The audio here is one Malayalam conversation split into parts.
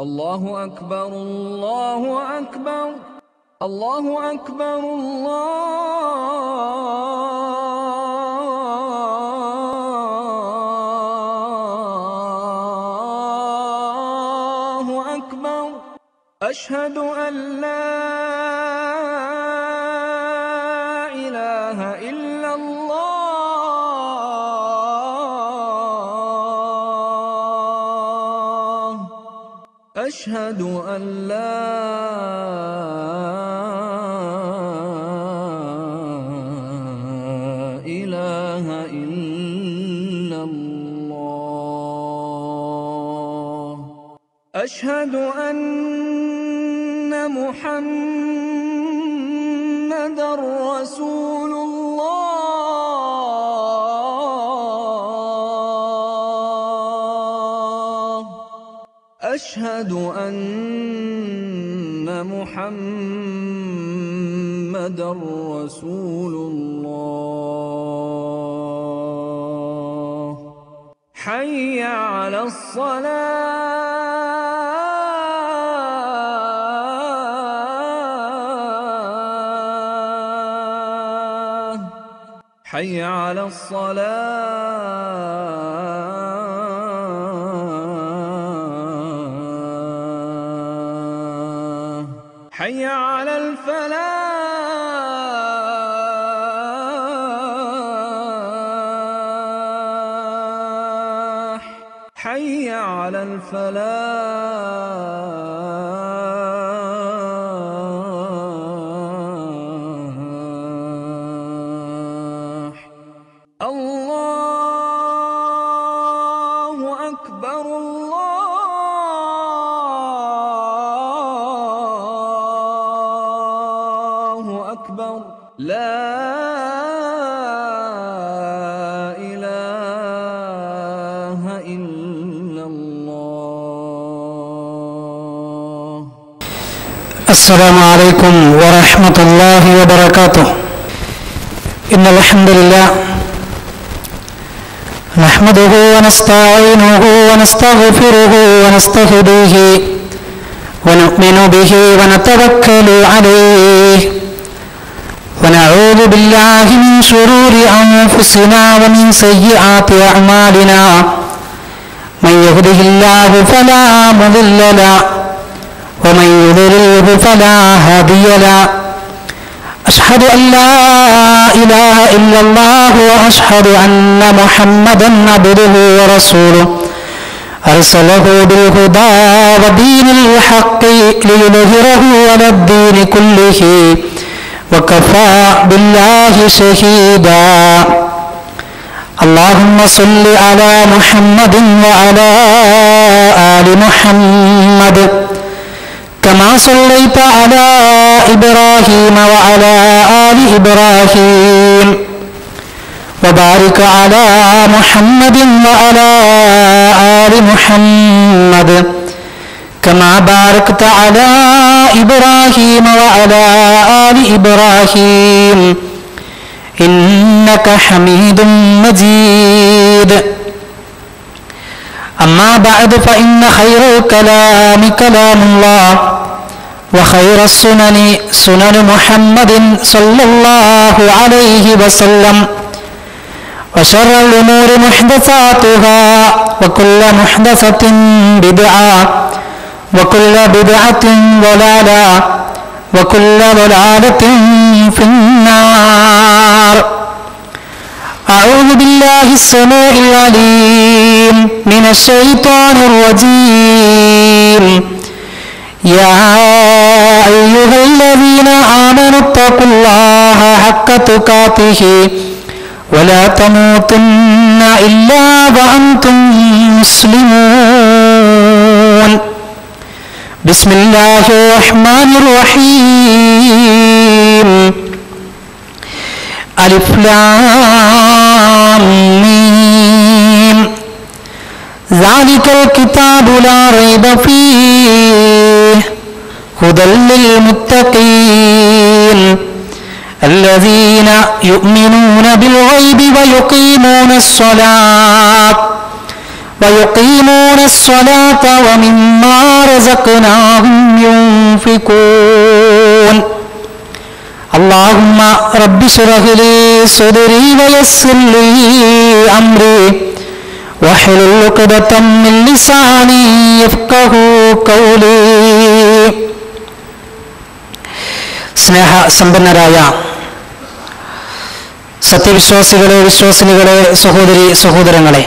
الله أكبر الله أكبر الله أكبر الله أكبر أشهد أن لا إله إلا الله أشهد أن لا إله إلا الله أشهد أن محمد رسول الله أشهد أن محمد رسول الله حي على الصلاة حي على الصلاة حي على الفلاح حي على الفلاح الله أكبر الله أكبر لا إله إلا الله السلام عليكم ورحمة الله وبركاته إن الحمد لله نحمده ونستعينه ونستغفره ونستهديه ونؤمن به ونتوكل عليه ونعوذ بالله من شرور أنفسنا ومن سيئات أعمالنا من يهده الله فلا مضل له ومن يضلله فلا هادي له أشهد أن لا إله إلا الله وأشهد أن محمدا عبده ورسوله أرسله بالهدى ودين الحق ليظهره على الدين كله وكفى بالله شهيدا اللهم صل على محمد وعلى آل محمد كما صليت على إبراهيم وعلى آل إبراهيم وبارك على محمد وعلى آل محمد كما باركت على إبراهيم وعلى آل إبراهيم إنك حميد مجيد أما بعد فإن خير الكلام كلام الله وخير السنن سنن محمد صلى الله عليه وسلم وشر الأمور محدثاتها وكل محدثة بدعة وكل بدعة ضلالة وكل ضلالة في النار أعوذ بالله السميع العليم من الشيطان الرجيم يا أيها الذين آمنوا اتقوا الله حق تقاته ولا تموتن إلا وأنتم مسلمون بسم الله الرحمن الرحيم ألف لام ميم ذلك الكتاب لا ريب فيه هدى للمتقين الذين يؤمنون بالغيب ويقيمون الصلاة ويقيمون الصلاة ومما رزقناهم ينفقون اللهم رب اشرح لي صدري ويسر لي أمري واحلل عقدة من لساني يفقه قولي സ്നേഹ സമ്പന്നരായ സത്യവിശ്വാസികളെ വിശ്വാസിനികളെ സഹോദരി സഹോദരങ്ങളെ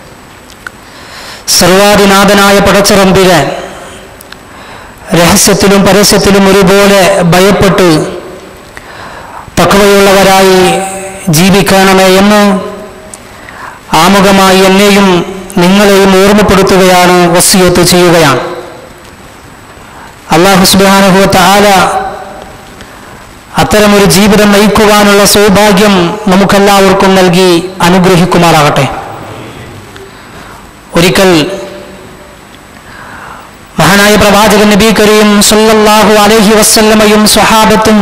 സർവാധിനാഥനായ പടച്ചറമ്പിലെ രഹസ്യത്തിലും പരസ്യത്തിലും ഒരുപോലെ ഭയപ്പെട്ട് തക്കവയുള്ളവരായി ജീവിക്കണമേ എന്ന് ആമുഖമായി എന്നെയും നിങ്ങളെയും ഓർമ്മപ്പെടുത്തുകയാണ് വസിയത്ത് ചെയ്യുകയാണ് അള്ളാഹു സുബാനുഭവത്തെ ആല അത്തരമൊരു ജീവിതം നയിക്കുവാനുള്ള സൗഭാഗ്യം നമുക്കെല്ലാവർക്കും നൽകി അനുഗ്രഹിക്കുമാറാകട്ടെ ഒരിക്കൽ മഹാനായ പ്രവാചകൻ നബി കരീം സല്ലല്ലാഹു അലൈഹി വസല്ലമയും സ്വഹാബത്തും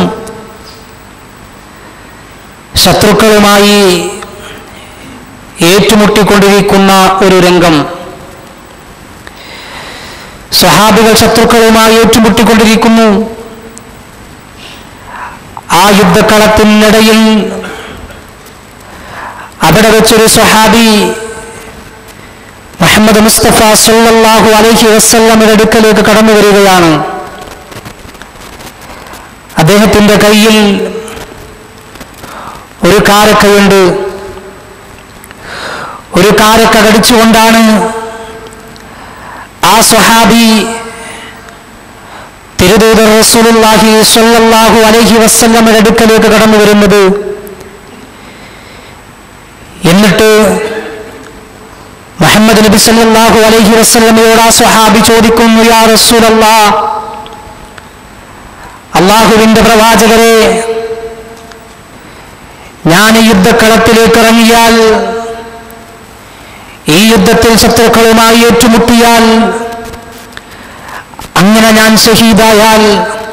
ശത്രുക്കളുമായി ഏറ്റുമുട്ടിക്കൊണ്ടിരിക്കുന്ന ഒരു രംഗം സ്വഹാബികൾ ശത്രുക്കളുമായി ഏറ്റുമുട്ടിക്കൊണ്ടിരിക്കുന്നു ആ യുദ്ധക്കളത്തിനിടയിൽ അവിടെ വെച്ചൊരു സ്വഹാബി മുഹമ്മദ് മുസ്തഫ സല്ലല്ലാഹു അലൈഹി വസല്ലമയുടെ അടുക്കലേക്ക് കടന്നു വരികയാണ് അദ്ദേഹത്തിന്റെ കയ്യിൽ ഒരു കാരക്കയുണ്ട് ഒരു കാരക്ക കടിച്ചുകൊണ്ടാണ് ആ സ്വഹാബി തിരുദൂതർ റസൂലുള്ളാഹി സ്വല്ലല്ലാഹു അലൈഹി വസല്ലമയുടെ അടുക്കലേക്ക് കടന്നു വരുന്നത് എന്നിട്ട് മുഹമ്മദ് നബി സല്ലല്ലാഹു അലൈഹി വസല്ലമയോട് ആ സ്വഹാബി ചോദിക്കുന്നു യാ റസൂലല്ലാ അള്ളാഹുവിന്റെ പ്രവാചകരെ ഞാൻ ഈ യുദ്ധക്കളത്തിലേക്ക് ഇറങ്ങിയാൽ ഈ യുദ്ധത്തിൽ ശത്രുക്കളുമായി ഏറ്റുമുട്ടിയാൽ അങ്ങനെ ഞാൻ ഷഹീദായാൽ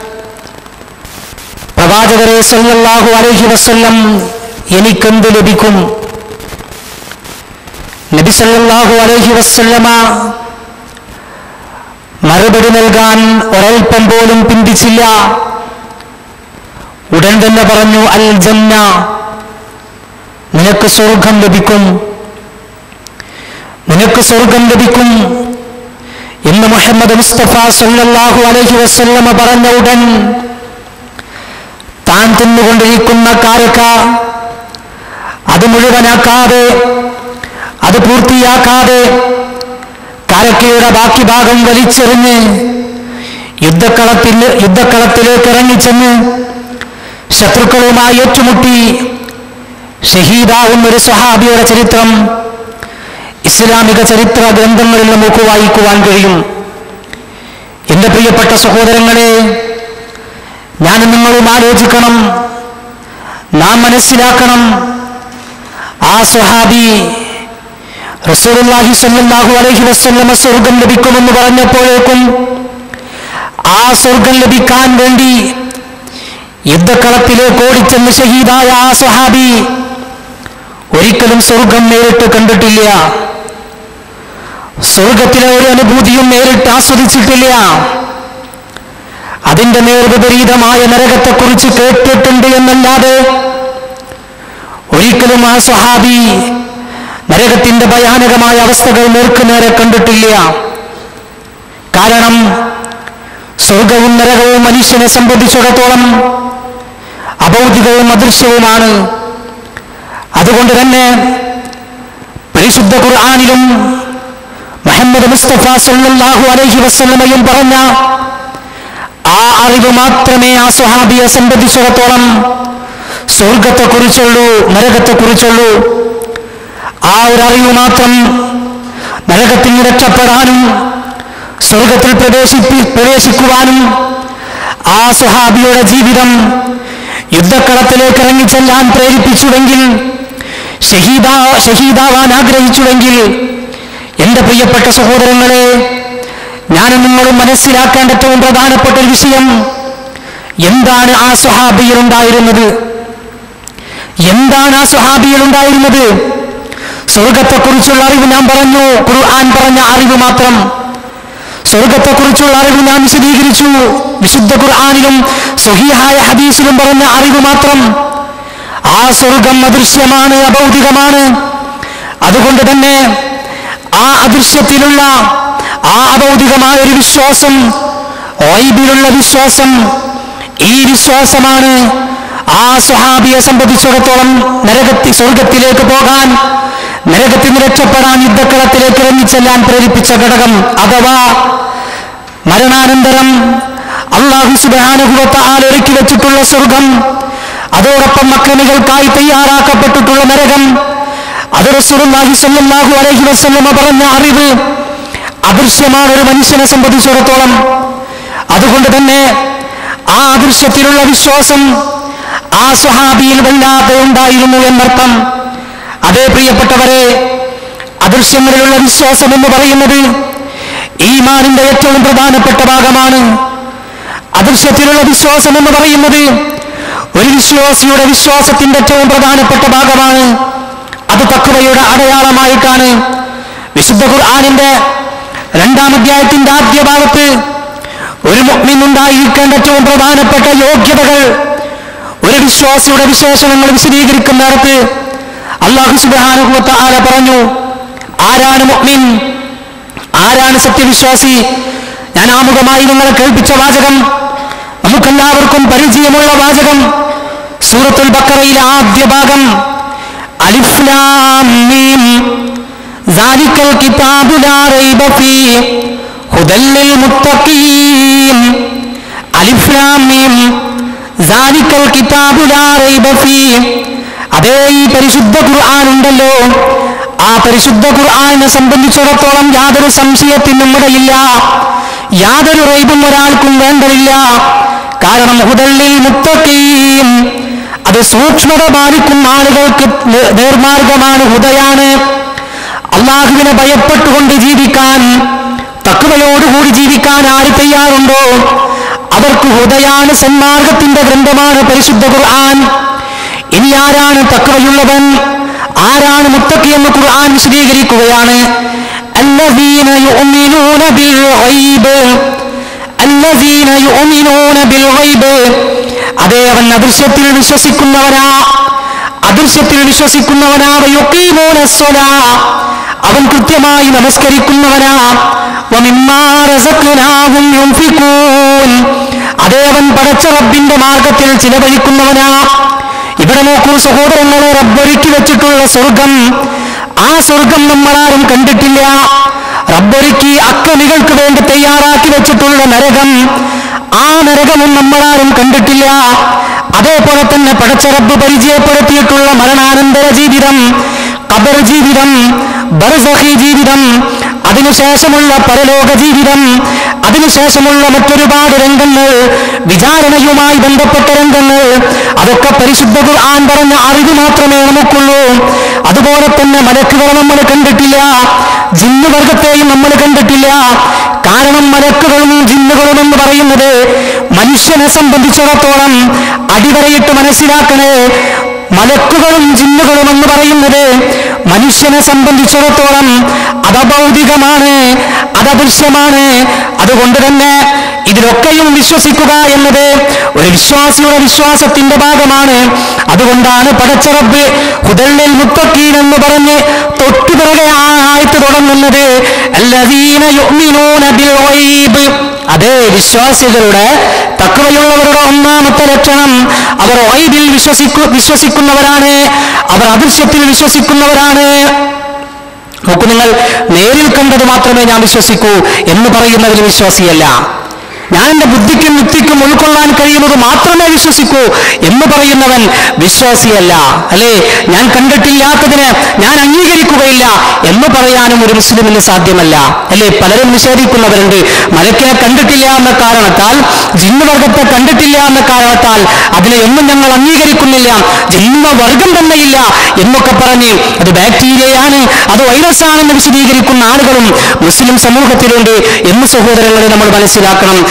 പ്രവാചകരെ സല്ലല്ലാഹു അലൈഹി വസല്ലം എനിക്കെന്ത് ലഭിക്കും നബി സല്ലല്ലാഹു അലൈഹി വസല്ലമ മറുപടി നൽകാൻ ഒരൽപ്പം പോലും പിന്തിച്ചില്ല ഉടൻ തന്നെ പറഞ്ഞു അൽ ജന്ന നിനക്ക് സ്വർഗം ലഭിക്കും നിനക്ക് സ്വർഗം ലഭിക്കും എന്ന് മുഹമ്മദ് മുസ്തഫ സല്ലല്ലാഹു അലൈഹി വസല്ലമ പറഞ്ഞ ഉടൻ താൻ തിന്നുകൊണ്ടിരിക്കുന്ന കാരക്ക അത് മുഴുവനാക്കാതെ അത് പൂർത്തിയാക്കാതെ കാരക്കയുടെ ബാക്കി ഭാഗം വലിച്ചെറിഞ്ഞ് യുദ്ധക്കളത്തിൽ യുദ്ധക്കളത്തിലേക്ക് ഇറങ്ങിച്ചെന്ന് ശത്രുക്കളുമായി ഏറ്റുമുട്ടി ഷഹീദാവുന്ന ഒരു സ്വഹാബിയുടെ ചരിത്രം ഇസ്ലാമിക ചരിത്ര ഗ്രന്ഥങ്ങളിൽ നമുക്ക് വായിക്കുവാൻ കഴിയും എൻ്റെ പ്രിയപ്പെട്ട സഹോദരങ്ങളെ ഞാൻ നിങ്ങളും ആലോചിക്കണം നാം മനസ്സിലാക്കണം ആ സ്വഹാബി റസൂലുള്ളാഹി സ്വല്ലല്ലാഹു അലൈഹി വസല്ലമ സ്വർഗം ലഭിക്കുമെന്ന് പറഞ്ഞപ്പോഴേക്കും ആ സ്വർഗം ലഭിക്കാൻ വേണ്ടി യുദ്ധക്കളത്തിലേക്ക് ഓടിച്ചെന്ന് ഷഹീദായ ആ സ്വഹാബി ഒരിക്കലും സ്വർഗം നേരിട്ട് കണ്ടിട്ടില്ല സ്വർഗത്തിലെ ഒരു അനുഭൂതിയും നേരിട്ട് ആസ്വദിച്ചിട്ടില്ല അതിന്റെ നേർവിപരീതമായ നരകത്തെക്കുറിച്ച് കേട്ടിട്ടുണ്ട് എന്നല്ലാതെ ഒരിക്കലും ആ സ്വഹാബി നരകത്തിന്റെ ഭയാനകമായ അവസ്ഥകൾ നേർക്കുനേരെ കണ്ടിട്ടില്ല കാരണം സ്വർഗവും നരകവും മനുഷ്യനെ സംബന്ധിച്ചിടത്തോളം അഭൗതികവും അദൃശ്യവുമാണ് അതുകൊണ്ട് തന്നെ പരിശുദ്ധ ഖുർആാനിലും മുഹമ്മദ് മുസ്തഫ സല്ലല്ലാഹു അലൈഹി വസല്ലമയും പറഞ്ഞ ആ അറിവ് മാത്രമേ ആ സ്വഹാബിയെ സംബന്ധിച്ചിടത്തോളം സ്വർഗത്തെക്കുറിച്ചുള്ളൂ നരകത്തെക്കുറിച്ചുള്ളൂ ആ ഒരു അറിവ് മാത്രം നരകത്തിൽ നിന്ന് രക്ഷപ്പെടാനും സ്വർഗത്തിൽ പ്രവേശിപ്പി പ്രവേശിക്കുവാനും ആ സ്വഹാബിയുടെ ജീവിതം യുദ്ധക്കളത്തിലേക്ക് ഇറങ്ങിച്ചെല്ലാൻ പ്രേരിപ്പിച്ചുവെങ്കിൽ ഷഹീദാ ഷഹീദാവാൻ ആഗ്രഹിച്ചുവെങ്കിൽ എൻ്റെ പ്രിയപ്പെട്ട സഹോദരങ്ങളെ ഞാനും നിങ്ങളും മനസ്സിലാക്കേണ്ട ഏറ്റവും പ്രധാനപ്പെട്ട ഒരു വിഷയം എന്താണ് ആ സ്വഹാബിയിൽ ഉണ്ടായിരുന്നത് എന്താണ് ആ സ്വഹാബിയിൽ ഉണ്ടായിരുന്നത് സ്വർഗത്തെക്കുറിച്ചുള്ള അറിവ് ഞാൻ പറഞ്ഞു ഖുർആൻ പറഞ്ഞ അറിവ് മാത്രം സ്വർഗത്തെക്കുറിച്ചുള്ള അറിവ് ഞാൻ വിശദീകരിച്ചു വിശുദ്ധ ഖുർആാനിലും സഹിഹായ ഹദീസിലും പറഞ്ഞ അറിവ് മാത്രം ആ സ്വർഗം അദൃശ്യമാണ് അഭൗതികമാണ് അതുകൊണ്ട് തന്നെ ആ അദൃശ്യത്തിലുള്ള ആ അഭൗതികമായ ഒരു വിശ്വാസം വൈബിലുള്ള വിശ്വാസം ഈ വിശ്വാസമാണ് ആ സ്വഹാബിയെ സംബന്ധിച്ചിടത്തോളം നരകത്തി സ്വർഗത്തിലേക്ക് പോകാൻ നരകത്തിൽ നിന്ന് രക്ഷപ്പെടാൻ യുദ്ധക്കളത്തിലേക്ക് ഇറങ്ങിച്ചെല്ലാൻ പ്രേരിപ്പിച്ച ഘടകം അഥവാ മരണാനന്തരം അള്ളാഹു സുബാനുഭവത്തെ ആലൊരുക്കി വെച്ചിട്ടുള്ള സ്വർഗം അതോടൊപ്പം അക്രമികൾക്കായി തയ്യാറാക്കപ്പെട്ടിട്ടുള്ള നരകം അത് റസൂലുള്ളാഹി സ്വല്ലല്ലാഹു അലൈഹി വസല്ലമ പറഞ്ഞ അറിവ് അദൃശ്യമാണ് ഒരു മനുഷ്യനെ സംബന്ധിച്ചിടത്തോളം അതുകൊണ്ട് തന്നെ ആ അദൃശ്യത്തിലുള്ള വിശ്വാസം ആ സ്വഹാബിയിൽ വല്ലാതെ ഉണ്ടായിരുന്നു എന്നർത്ഥം അതേ പ്രിയപ്പെട്ടവരെ അദൃശ്യങ്ങളിലുള്ള വിശ്വാസം എന്ന് പറയുന്നത് ഈമാനിന്റെ ഏറ്റവും പ്രധാനപ്പെട്ട ഭാഗമാണ് അദൃശ്യത്തിലുള്ള വിശ്വാസം എന്ന് പറയുന്നത് ഒരു വിശ്വാസിയുടെ വിശ്വാസത്തിന്റെ ഏറ്റവും പ്രധാനപ്പെട്ട ഭാഗമാണ് അത് തക്കുവയുടെ അടയാളമായിട്ടാണ് വിശുദ്ധ ഖുർആാനിന്റെ രണ്ടാം അധ്യായത്തിന്റെ ആദ്യ ഭാഗത്ത് ഒരു മുഗ്മിനുണ്ടായിരിക്കേണ്ട ഏറ്റവും പ്രധാനപ്പെട്ട യോഗ്യതകൾ ഒരു വിശ്വാസിയുടെ വിശേഷണങ്ങൾ വിശദീകരിക്കുന്നിടത്ത് അള്ളാഹു സുബാനുഭവത്തെ ആല പറഞ്ഞു ആരാണ് മുഗ്മിൻ ആരാണ് സത്യവിശ്വാസി ഞാൻ ആമുഖമായി നിങ്ങളെ കേൾപ്പിച്ച വാചകം നമുക്കെല്ലാവർക്കും പരിചയമുള്ള വാചകം സൂറത്തുൽ ബക്കറയിലെ ആദ്യ ഭാഗം അലിഫ്ലാം മീം ذلك الكتاب لا ريب فيه هدى للمتقين ألف لام ميم ذلك الكتاب لا ريب فيه അതേ ഈ പരിശുദ്ധ ഖുർആൻ ഉണ്ടല്ലോ ആ പരിശുദ്ധ ഖുർആനെ സംബന്ധിച്ചിടത്തോളം യാതൊരു സംശയത്തിനും ഇടയില്ല യാതൊരു റൈബും ഒരാൾക്കും വേണ്ടതില്ല കാരണം ഹുദള്ളിൽ മുത്തക്കീം അത് സൂക്ഷ്മത പാലിക്കുന്ന ആളുകൾക്ക് നേ- നേർമാർഗമാണ് ഹുദയാണ് അള്ളാഹുവിനെ ഭയപ്പെട്ടുകൊണ്ട് ജീവിക്കാൻ തക്കുവയോടുകൂടി ജീവിക്കാൻ ആര് തയ്യാറുണ്ടോ അവർക്ക് ഹുദയാണ് സന്മാർഗത്തിന്റെ ഗ്രന്ഥമാണ് പരിശുദ്ധ ഖുർആൻ ഇനി ആരാണ് തക്കവയുള്ളവൻ ആരാണ് മുത്തക്കി എന്ന് ഖുർആൻ വിശദീകരിക്കുകയാണ് الذين يؤمنون بالغيب الذين يؤمنون بالغيب അതേ അവൻ അദൃശ്യത്തിൽ വിശ്വസിക്കുന്നവനാ അദൃശ്യത്തിൽ വിശ്വസിക്കുന്നവനാ വയുക്കീമൂന സ്വലാ അവൻ കൃത്യമായി നമസ്കരിക്കുന്നവനാ വമിമ്മാ റസഖ്നാഹും യുൻഫിഖൂൻ അതേ അവൻ പടച്ച റബ്ബിന്റെ മാർഗത്തിൽ ചിലവഴിക്കുന്നവനാ ഇവിടെ നോക്കൂ സഹോദരങ്ങളെ റബ്ബൊരുക്കി വെച്ചിട്ടുള്ള സ്വർഗം ആ സ്വർഗം നമ്മളാരും കണ്ടിട്ടില്ല റബ്ബൊരുക്കി അക്രമികൾക്ക് വേണ്ടി തയ്യാറാക്കി വെച്ചിട്ടുള്ള നരകം ആ നരകവും നമ്മളാരും കണ്ടിട്ടില്ല അതേപോലെ തന്നെ പടച്ച റബ്ബ് പരിചയപ്പെടുത്തിയിട്ടുള്ള മരണാനന്തര ജീവിതം ഖബർ ജീവിതം ബർസഖി ജീവിതം അതിനുശേഷമുള്ള പരലോക ജീവിതം അതിനുശേഷമുള്ള മറ്റൊരുപാട് രംഗങ്ങൾ വിചാരണയുമായി ബന്ധപ്പെട്ട രംഗങ്ങൾ അതൊക്കെ പരിശുദ്ധ ഖുർആൻ പറഞ്ഞ അറിവ് മാത്രമേ നമുക്കുള്ളൂ അതുപോലെ തന്നെ മലക്കുകളെ നമ്മൾ കണ്ടിട്ടില്ല ജിന്നുവർഗത്തെയും നമ്മൾ കണ്ടിട്ടില്ല കാരണം മലക്കുകളും ജിന്നുകളും എന്ന് പറയുന്നത് മനുഷ്യനെ സംബന്ധിച്ചിടത്തോളം അടിവരയിട്ട് മനസ്സിലാക്കണേ മലക്കുകളും ജിന്നുകളും എന്ന് പറയുന്നത് മനുഷ്യനെ സംബന്ധിച്ചിടത്തോളം അതഭൗതികമാണ് അതദൃശ്യമാണ് അതുകൊണ്ട് തന്നെ ഇതിലൊക്കെയും വിശ്വസിക്കുക എന്നത് ഒരു വിശ്വാസിയുടെ വിശ്വാസത്തിന്റെ ഭാഗമാണ് അതുകൊണ്ടാണ് പടച്ചറബ് ഹുദള്ളിൽ മുത്തക്കീൻ എന്ന് പറഞ്ഞ് തൊട്ടുപിറകെ ആ ആയത്ത് തുടങ്ങുന്നത് അല്ലദീന യുഅ്മിനൂന ബിൽ ഗൈബ് അതേ വിശ്വാസികളുടെ തക്കവയുള്ളവരുടെ ഒന്നാമത്തെ ലക്ഷണം അവർ വൈബിൽ വിശ്വസിക്കു വിശ്വസിക്കുന്നവരാണ് അവർ അദൃശ്യത്തിൽ വിശ്വസിക്കുന്നവരാണ് നോക്കൂ നിങ്ങൾ നേരിൽ കണ്ടത് മാത്രമേ ഞാൻ വിശ്വസിക്കൂ എന്ന് പറയുന്നതിൽ വിശ്വാസിയല്ല ഞാൻ എൻ്റെ ബുദ്ധിക്കും യുക്തിക്കും ഉൾക്കൊള്ളാൻ കഴിയുന്നത് മാത്രമേ വിശ്വസിക്കൂ എന്ന് പറയുന്നവൻ വിശ്വാസിയല്ല അല്ലേ ഞാൻ കണ്ടിട്ടില്ലാത്തതിന് ഞാൻ അംഗീകരിക്കുകയില്ല എന്ന് പറയാനും ഒരു മുസ്ലിമിന് സാധ്യമല്ല അല്ലേ പലരും നിഷേധിക്കുന്നവരുണ്ട് മലക്കിനെ കണ്ടിട്ടില്ല എന്ന കാരണത്താൽ ജിന്നുവർഗത്തെ കണ്ടിട്ടില്ല എന്ന കാരണത്താൽ അതിനെ ഒന്നും ഞങ്ങൾ അംഗീകരിക്കുന്നില്ല ജന്മവർഗം തന്നെയില്ല എന്നൊക്കെ പറഞ്ഞ് അത് ബാക്ടീരിയയാണ് അത് വൈറസ് ആണെന്ന് വിശദീകരിക്കുന്ന ആളുകളും മുസ്ലിം സമൂഹത്തിലുണ്ട് എന്ന് സഹോദരങ്ങളെ നമ്മൾ മനസ്സിലാക്കണം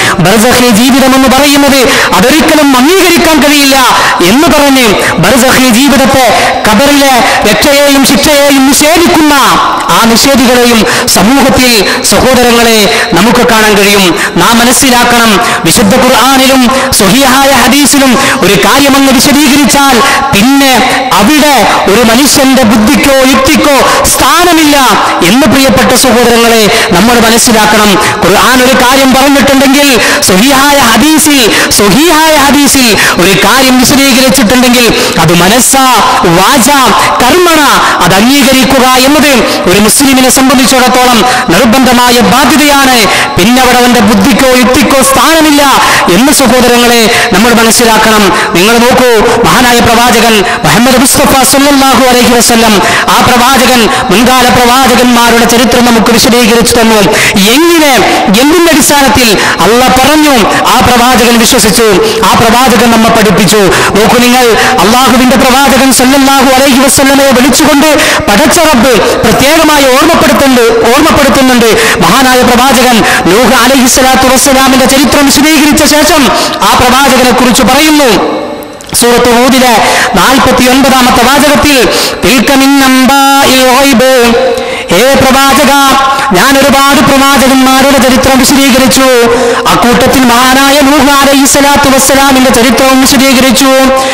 ബർസഖി ജീവിതം എന്ന് പറയുന്നത് അതൊരിക്കലും അംഗീകരിക്കാൻ കഴിയില്ല എന്ന് പറഞ്ഞ് ബർസഖി ജീവിതത്തെ ഖബറിലെ രക്ഷയെയും ശിക്ഷയെയും നിഷേധിക്കുന്ന ആ നിഷേധികളെയും സമൂഹത്തിൽ സഹോദരങ്ങളെ നമുക്ക് കാണാൻ കഴിയും നാം മനസ്സിലാക്കണം വിശുദ്ധ ഖുർആാനിലും സ്വഹിയായ ഹദീസിലും ഒരു കാര്യമങ്ങ് വിശദീകരിച്ചാൽ പിന്നെ അവിടെ ഒരു മനുഷ്യന്റെ ബുദ്ധിക്കോ യുക്തിക്കോ സ്ഥാനമില്ല എന്ന് പ്രിയപ്പെട്ട സഹോദരങ്ങളെ നമ്മൾ മനസ്സിലാക്കണം ഖുർആൻ ഒരു കാര്യം പറഞ്ഞിട്ടുണ്ടെങ്കിൽ സ്വഹിയായ ഹദീസിൽ സ്വഹിയായ ഹദീസിൽ ഒരു കാര്യം വിശദീകരിച്ചിട്ടുണ്ടെങ്കിൽ അത് മനസ്സ വാച കർമ്മണ അത് അംഗീകരിക്കുക എന്നത് ഒരു മുസ്ലിമിനെ സംബന്ധിച്ചിടത്തോളം നിർബന്ധമായ ബാധ്യതയാണ് പിന്നെ അവിടെ അവന്റെ ബുദ്ധിക്കോ യുക്തിക്കോ സ്ഥാനമില്ല എന്ന് സഹോദരങ്ങളെ നമ്മൾ മനസ്സിലാക്കണം നിങ്ങൾ നോക്കൂ മഹാനായ പ്രവാചകൻ മുഹമ്മദ് മുസ്തഫ സല്ലല്ലാഹു അലൈഹി വസല്ലം ആ പ്രവാചകൻ മുൻകാല പ്രവാചകന്മാരുടെ ചരിത്രം നമുക്ക് വിശദീകരിച്ചു തന്നു എങ്ങനെ എന്തിന്റെ അടിസ്ഥാനത്തിൽ അല്ല പറഞ്ഞു ആ പ്രവാചകൻ വിശ്വസിച്ചു ആ പ്രവാചകൻ നമ്മെ പഠിപ്പിച്ചു നോക്കൂ നിങ്ങൾ അള്ളാഹുവിന്റെ പ്രവാചകൻ സല്ലല്ലാഹു അലൈഹി വസല്ലമയെ വിളിച്ചുകൊണ്ട് പടച്ച റബ്ബ് പ്രത്യേകമായി ഓർമ്മപ്പെടുത്തുന്നുണ്ട് ഓർമ്മപ്പെടുത്തുന്നുണ്ട് മഹാനായ പ്രവാചകൻ നൂഹ് അലൈഹി സ്വലാത്തു വസ്സലാമിന്റെ ചരിത്രം വിശദീകരിച്ച ശേഷം ആ പ്രവാചകനെ കുറിച്ച് പറയുന്നു സൂറത്ത് ഹൂദിലെ നാൽപ്പത്തി ഒൻപതാമത്തെ വാചകത്തിൽ "തിൽക മിൻ അംബാഇൽ ഗൈബ്." ഹേ പ്രവാചക ഞാൻ ഒരുപാട് പ്രവാചകന്മാരുടെ ചരിത്രം വിശദീകരിച്ചു അക്കൂട്ടത്തിൽ മഹാനായ നൂഹ് അലൈഹി സ്വലാത്തു വസ്സലാമിന്റെ ചരിത്രവും വിശദീകരിച്ചു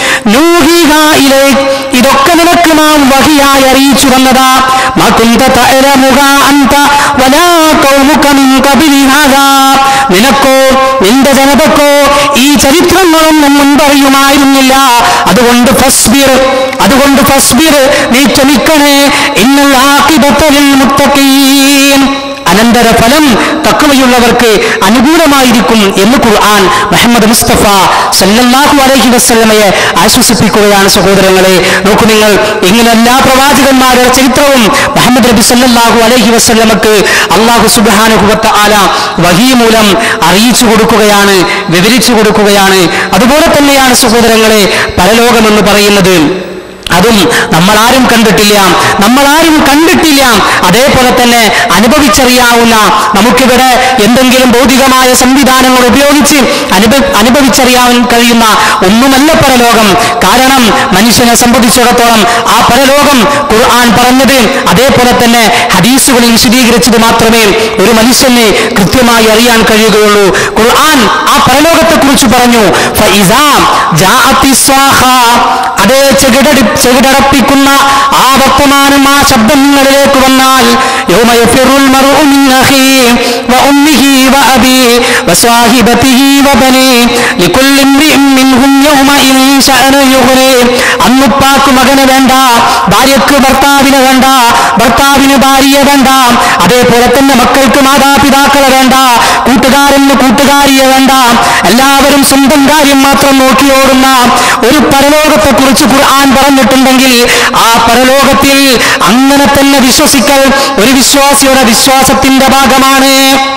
നൂഹിഹ ഇലൈക്. ഇതൊക്കെ നിനക്ക് നാം വഹിയായി അറിയിച്ചു തന്നതാ മകുന്ത തഅലമുഹ അന്ത വലാ ഖൗമുക മിൻ ഖബ്ലി ഹാദാ. നിനക്കോ നിന്റെ ജനതക്കോ ഈ ചരിത്രങ്ങളൊന്നും മുൻപറിയുമായിരുന്നില്ല അതുകൊണ്ട് ഫസ്ബിർ അതുകൊണ്ട് ഫസ്ബിർ നീ ക്ഷമിക്കണേ ഇന്നൽ ആഖിബത്തലിൽ മുത്തഖീൻ അനന്തരഫലം തക്കവയുള്ളവർക്ക് അനുകൂലമായിരിക്കും എന്ന് ഖുർആൻ മുഹമ്മദ് മുസ്തഫ സല്ലല്ലാഹു അലൈഹി വസല്ലമയെ ആശ്വസിപ്പിക്കുകയാണ് സഹോദരങ്ങളെ നോക്കൂ നിങ്ങൾ ഇങ്ങനെ എല്ലാ പ്രവാചകന്മാരുടെ ചരിത്രവും മുഹമ്മദ് നബി സല്ലല്ലാഹു അലൈഹി വസല്ലമക്ക് അള്ളാഹു സുബ്ഹാനഹു വ തആല വഹീ മൂലം അറിയിച്ചു കൊടുക്കുകയാണ് വിവരിച്ചു കൊടുക്കുകയാണ് അതുപോലെ തന്നെയാണ് സഹോദരങ്ങളെ പരലോകമെന്ന് പറയുന്നത് അതും നമ്മളാരും കണ്ടിട്ടില്ല നമ്മളാരും കണ്ടിട്ടില്ല അതേപോലെ തന്നെ അനുഭവിച്ചറിയാവുന്ന നമുക്കിവിടെ എന്തെങ്കിലും ഭൗതികമായ സംവിധാനങ്ങൾ ഉപയോഗിച്ച് അനുഭ അനുഭവിച്ചറിയാൻ കഴിയുന്ന ഒന്നുമല്ല പരലോകം കാരണം മനുഷ്യനെ സംബന്ധിച്ചിടത്തോളം ആ പരലോകം ഖുർആൻ പറഞ്ഞത് അതേപോലെ തന്നെ ഹദീസുകളിൽ വിശദീകരിച്ചത് മാത്രമേ ഒരു മനുഷ്യന് കൃത്യമായി അറിയാൻ കഴിയുകയുള്ളൂ ഖുർആൻ ആ പരലോകത്തെ കുറിച്ച് പറഞ്ഞു ഫഇസാ ജാഅത്തി സ്വാഹ അതേ ചെകിടടി ചെകിടടപ്പിക്കുന്ന ആ വർത്തമാനം ആ ശബ്ദം നിങ്ങളിലേക്ക് വന്നാൽ യൗമ യഫിറുൽ മർഉ മിൻ അഖീഹി വ ഉമ്മിഹി വ അബീഹി വ സാഹിബതിഹി വ ബനീഹി ലികുല്ലി ഇംറിഇൻ മിൻഹും യൗമഇൻ ശഅനു യുഗ്നി അന്നുപ്പാക്ക് മകന് വേണ്ട ഭാര്യക്ക് ഭർത്താവിന് വേണ്ട ഭർത്താവിന് ഭാര്യയെ വേണ്ട അതേപോലെ തന്നെ മക്കൾക്ക് മാതാപിതാക്കളെ വേണ്ട കൂട്ടുകാരന് കൂട്ടുകാരിയെ വേണ്ട എല്ലാവരും സ്വന്തം കാര്യം മാത്രം നോക്കിയോടുന്ന ഒരു പരലോകത്തെ കുറിച്ച് ഖുർആൻ പറഞ്ഞിട്ടുണ്ടെങ്കിൽ ആ പരലോകത്തിൽ അങ്ങനെ തന്നെ വിശ്വസിക്കൽ ഒരു വിശ്വാസിയുടെ വിശ്വാസത്തിന്റെ ഭാഗമാണ്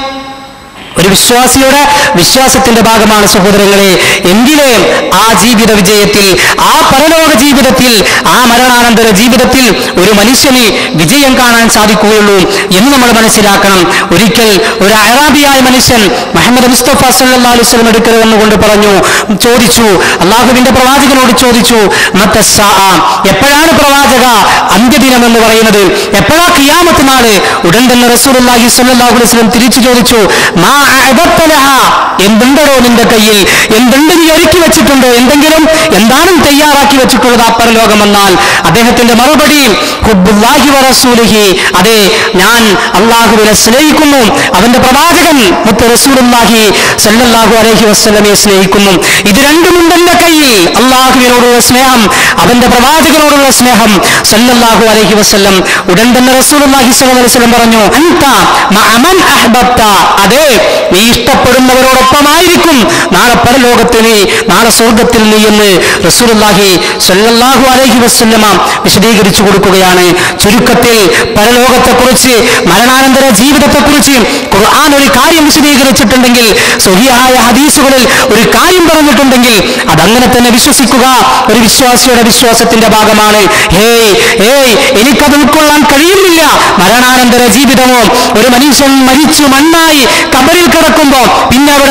ഒരു വിശ്വാസിയുടെ വിശ്വാസത്തിന്റെ ഭാഗമാണ് സഹോദരങ്ങളെ എങ്കിലേ ആ ജീവിത വിജയത്തിൽ ആ പരലോക ജീവിതത്തിൽ ആ മരണാനന്തര ജീവിതത്തിൽ ഒരു മനുഷ്യന് വിജയം കാണാൻ സാധിക്കുകയുള്ളൂ എന്ന് നമ്മൾ മനസ്സിലാക്കണം ഒരിക്കൽ ഒരു അറാബിയായ മനുഷ്യൻ മുഹമ്മദ് മുസ്തഫ സല്ലാ അലൈഹി സ്വലം എടുക്കൽ വന്നുകൊണ്ട് പറഞ്ഞു ചോദിച്ചു അള്ളാഹുവിന്റെ പ്രവാചകനോട് ചോദിച്ചു "മത്ത സ്സാഅ?" എപ്പോഴാണ് പ്രവാചക അന്ത്യദിനം എന്ന് പറയുന്നത് എപ്പോഴാ കിയാമത്ത് നാള് ഉടൻ തന്നെ റസൂലുള്ളാഹി സ്വല്ലല്ലാഹു അലൈഹി വസല്ലം തിരിച്ചു ചോദിച്ചു മാ അഅദത്ത ലഹ? എന്തുണ്ടോ നിന്റെ കയ്യിൽ എന്തുണ്ട് നീ ഒരുക്കി വെച്ചിട്ടുണ്ടോ എന്തെങ്കിലും എന്താണ് തയ്യാറാക്കി വെച്ചിട്ടുള്ളത് ആ പരലോകം എന്നാൽ അദ്ദേഹത്തിന്റെ മറുപടി ഹുബ്ബുല്ലാഹി വ റസൂലിഹി അതെ ഞാൻ അള്ളാഹുവിനെ സ്നേഹിക്കുന്നു അവന്റെ പ്രവാചകൻ മുത്ത് റസൂലുള്ളാഹി സല്ലല്ലാഹു അലൈഹി വസല്ലമയെ സ്നേഹിക്കുന്നു ഇത് രണ്ടുമുണ്ട് എന്റെ കയ്യിൽ അള്ളാഹുവിനോടുള്ള സ്നേഹം അവന്റെ പ്രവാചകനോടുള്ള സ്നേഹം സല്ലല്ലാഹു അലൈഹി വസല്ലം ഉടൻ തന്നെ റസൂലുള്ളാഹി സ്വല്ലല്ലാഹു അലൈഹി വസല്ലം പറഞ്ഞു അൻത മഅമൻ അഹ്ബബ്ത അതെ നീ ഇഷ്ടപ്പെടുന്നവരോടൊപ്പമായിരിക്കും നാളെ പരലോകത്തിൽ നീ നാളെ സ്വർഗത്തിൽ നീ എന്ന് റസൂലുള്ളാഹി സ്വല്ലല്ലാഹു അലൈഹി വസല്ലമ വിശദീകരിച്ചു കൊടുക്കുകയാണ് ചുരുക്കത്തിൽ പരലോകത്തെക്കുറിച്ച് മരണാനന്തര ജീവിതത്തെക്കുറിച്ച് ഖുർആൻ ഒരു കാര്യം വിശദീകരിച്ചിട്ടുണ്ടെങ്കിൽ സ്വഹിയായ ഹദീസുകളിൽ ഒരു കാര്യം പറഞ്ഞിട്ടുണ്ടെങ്കിൽ അതങ്ങനെ തന്നെ വിശ്വസിക്കുക ഒരു വിശ്വാസിയുടെ വിശ്വാസത്തിന്റെ ഭാഗമാണ് ഹേയ് ഹേയ് എനിക്കത് ഉൾക്കൊള്ളാൻ കഴിയുന്നില്ല മരണാനന്തര ജീവിതമോ ഒരു മനുഷ്യൻ മരിച്ചു മണ്ണായി കബറിൽ കിടക്കുമ്പോ പിന്നെ അവിടെ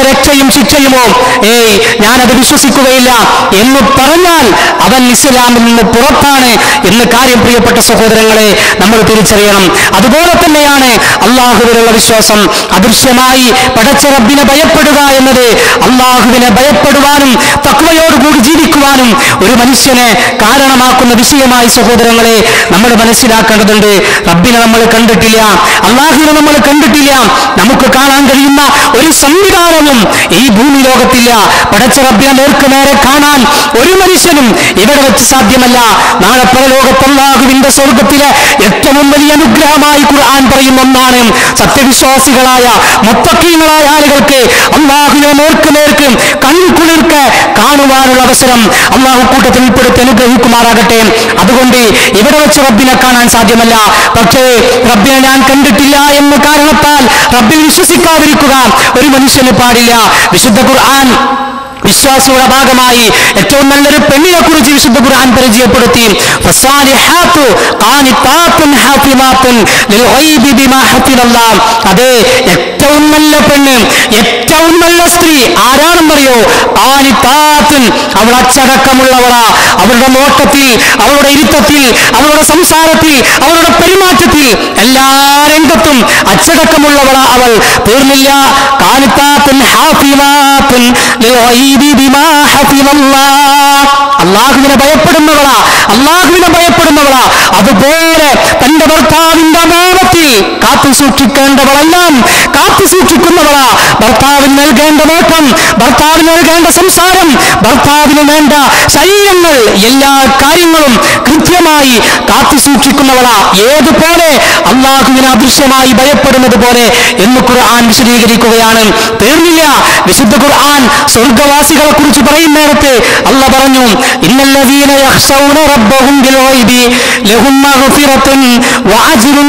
രക്ഷയും ശിക്ഷയുമോ ഏയ് ഞാനത് വിശ്വസിക്കുകയില്ല എന്ന് പറഞ്ഞാൽ അവൻ ഇസ്ലാമിൽ നിന്ന് പുറത്താണ് എന്ന് കാര്യം പ്രിയപ്പെട്ട സഹോദരങ്ങളെ നമ്മൾ തിരിച്ചറിയണം അതുപോലെ തന്നെയാണ് അള്ളാഹുവിനുള്ള വിശ്വാസം അദൃശ്യമായി പടച്ച റബ്ബിനെ ഭയപ്പെടുക എന്നത് അള്ളാഹുവിനെ ഭയപ്പെടുവാനും തക്വയോടുകൂടി ജീവിക്കുവാനും ഒരു മനുഷ്യനെ കാരണമാക്കുന്ന വിഷയമായി സഹോദരങ്ങളെ നമ്മൾ മനസ്സിലാക്കേണ്ടതുണ്ട് റബ്ബിനെ നമ്മൾ കണ്ടിട്ടില്ല അള്ളാഹുവിനെ നമ്മൾ കണ്ടിട്ടില്ല നമുക്ക് കാണാൻ കഴിയുന്ന ഒരു സംവിധാനവും ഈ ഭൂമി ലോകത്തില്ല പടച്ച റബ്ബിനെ നേർക്ക് നേരെ കാണാൻ ഒരു മനുഷ്യനും ഇവിടെ വെച്ച് സാധ്യമല്ല നാളെ പരലോകത്ത് അള്ളാഹുവിന്റെ സ്വർഗത്തിലെ ഏറ്റവും വലിയ അനുഗ്രഹമായി ഖുർആൻ പറയുന്ന ഒന്നാണ് സത്യവിശ്വാസികളായ മുത്തക്കീങ്ങളായ ആളുകൾക്ക് അള്ളാഹുവിനെ നേർക്ക് നേർക്ക് കൺകുളിർക്ക് കാണുവാനുള്ള അവസരം അള്ളാഹു കൂട്ടത്തിൽ ഉൾപ്പെടുത്തി അനുഗ്രഹിക്കുമാറാകട്ടെ അതുകൊണ്ട് ഇവിടെ വെച്ച് റബ്ബിനെ കാണാൻ സാധ്യമല്ല പക്ഷേ റബ്ബിനെ ഞാൻ കണ്ടിട്ടില്ല എന്ന കാരണത്താൽ റബ്ബിൽ വിശ്വസിക്കാതിരിക്കുക ഒരു മനുഷ്യന് പാടില്ല വിശുദ്ധ ഖുർആൻ വിശ്വാസിയുടെ ഭാഗമായി ഏറ്റവും നല്ലൊരു പെണ്ണിനെ കുറിച്ച് വിശുദ്ധ ഖുർആൻ പരിചയപ്പെടുത്തി ഫസാലിഹാത്തു ഖാനിതാത്തുൻ ഹാഫിളാത്തുൻ ലിൽഗൈബി ബിമാ ഹഫിളല്ലാഹ്. അതെ ഏറ്റവും നല്ല പെണ്ണ് ഏറ്റവും നല്ല സ്ത്രീ ആരാണെന്നറിയോ ഖാനിതാത്തുൻ അവൾ അച്ചടക്കമുള്ളവളാ അവളുടെ നോട്ടത്തിൽ അവളുടെ ഇരുത്തത്തിൽ അവളുടെ സംസാരത്തിൽ അവളുടെ പെരുമാറ്റത്തിൽ എല്ലാ രംഗത്തും അച്ചടക്കമുള്ളവളാ അവൾ തീർന്നില്ല ഖാനിതാത്തുൻ ഹാഫിളാത്തുൻ ലിൽഗൈബി ബിമാ ഹഫിളല്ലാഹ്. അള്ളാഹുവിനെ ഭയപ്പെടുന്നവളാ അള്ളാഹുവിനെ ഭയപ്പെടുന്നവളാ അതുപോലെ തന്റെ ഭർത്താവിന്റെ അമാനത്തിൽ കാത്തു സൂക്ഷിക്കേണ്ടവളെല്ലാം കാത്തു സൂക്ഷിക്കുന്നവളാ ഭർത്താവിന് നൽകേണ്ട നോട്ടം ഭർത്താവിന് നൽകേണ്ട സംസാരം ഭർത്താവിന് വേണ്ട ശരീരങ്ങൾ എല്ലാ കാര്യങ്ങളും കൃത്യമായി കാത്തു സൂക്ഷിക്കുന്നവളാ ഏതുപോലെ അള്ളാഹുവിനെ അദൃശ്യമായി ഭയപ്പെടുന്നത് പോലെ എന്ന് ഖുർആൻ വിശദീകരിക്കുകയാണ് തീർന്നില്ല വിശുദ്ധ ഖുർആൻ സ്വർഗവാസികളെ കുറിച്ച് പറയും നേരത്തെ അല്ല പറഞ്ഞു ഇന്നല്ലദീന യഖ്ശൗന റബ്ബഹും ബിൽ ഗൈബി ലഹും മഗ്ഫിറത്തുൻ വഅജ്റുൻ